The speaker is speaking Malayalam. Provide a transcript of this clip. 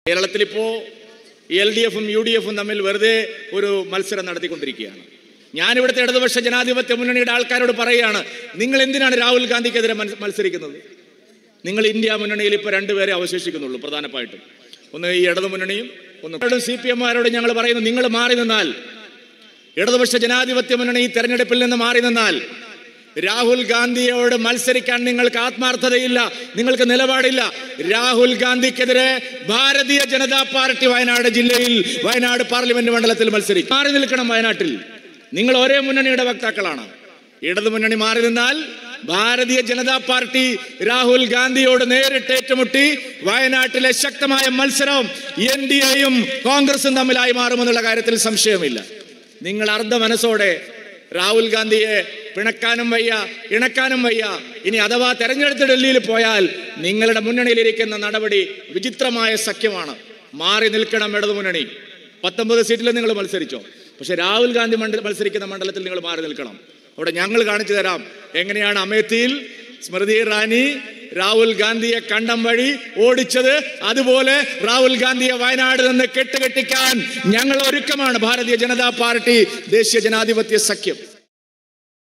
കേരളത്തിലിപ്പോ എൽ ഡി എഫും യു ഡി എഫും തമ്മിൽ വെറുതെ ഒരു മത്സരം നടത്തിക്കൊണ്ടിരിക്കുകയാണ് ഞാനിവിടുത്തെ ഇടതുപക്ഷ ജനാധിപത്യ മുന്നണിയുടെ ആൾക്കാരോട് പറയുകയാണ് നിങ്ങൾ എന്തിനാണ് രാഹുൽ ഗാന്ധിക്കെതിരെ മത്സ- മത്സരിക്കുന്നത് നിങ്ങൾ ഇന്ത്യ മുന്നണിയിൽ ഇപ്പോൾ രണ്ടുപേരെ അവശേഷിക്കുന്നുള്ളൂ പ്രധാനമായിട്ടും ഒന്ന് ഈ ഇടതു മുന്നണിയും ഒന്ന് സി പി എമ്മാരോട് ഞങ്ങൾ പറയുന്നു നിങ്ങൾ മാറി നിന്നാൽ ഇടതുപക്ഷ ജനാധിപത്യ മുന്നണി ഈ തെരഞ്ഞെടുപ്പിൽ നിന്ന് മാറി നിന്നാൽ രാഹുൽ ഗാന്ധിയോട് മത്സരിക്കാൻ നിങ്ങൾക്ക് ആത്മാർത്ഥതയില്ല നിങ്ങൾക്ക് നിലപാടില്ല രാഹുൽ ഗാന്ധിക്കെതിരെ ഭാരതീയ ജനതാ പാർട്ടി വയനാട് ജില്ലയിൽ വയനാട് പാർലമെന്റ് മണ്ഡലത്തിൽ മത്സരിക്കും മാറി നിൽക്കണം വയനാട്ടിൽ നിങ്ങൾ ഒരേ മുന്നണിയുടെ വക്താക്കളാണ് ഇടതു മുന്നണി മാറി നിന്നാൽ ഭാരതീയ ജനതാ പാർട്ടി രാഹുൽ ഗാന്ധിയോട് നേരിട്ട് ഏറ്റുമുട്ടി വയനാട്ടിലെ ശക്തമായ മത്സരം എൻ ഡി എയും കോൺഗ്രസും തമ്മിലായി മാറുമെന്നുള്ള കാര്യത്തിൽ സംശയമില്ല നിങ്ങൾ അർദ്ധ മനസ്സോടെ രാഹുൽ ഗാന്ധിയെ പിണക്കാനും വയ്യ ഇണക്കാനും വയ്യ ഇനി അഥവാ തെരഞ്ഞെടുത്ത് ഡൽഹിയിൽ പോയാൽ നിങ്ങളുടെ മുന്നണിയിലിരിക്കുന്ന നടപടി വിചിത്രമായ സഖ്യമാണ് മാറി നിൽക്കണം ഇടതു മുന്നണി പത്തൊമ്പത് സീറ്റിൽ നിങ്ങൾ മത്സരിച്ചോ പക്ഷെ രാഹുൽ ഗാന്ധി മണ്ഡല മത്സരിക്കുന്ന മണ്ഡലത്തിൽ നിങ്ങൾ മാറി നിൽക്കണം അവിടെ ഞങ്ങൾ കാണിച്ചു തരാം എങ്ങനെയാണ് അമേത്തിയിൽ സ്മൃതി ഇറാനി രാഹുൽ ഗാന്ധിയെ കണ്ടം വഴി ഓടിച്ചത് അതുപോലെ രാഹുൽ ഗാന്ധിയെ വയനാട് നിന്ന് കെട്ടുകെട്ടിക്കാൻ ഞങ്ങൾ ഒരുക്കമാണ് ഭാരതീയ ജനതാ പാർട്ടി ദേശീയ ജനാധിപത്യ സഖ്യം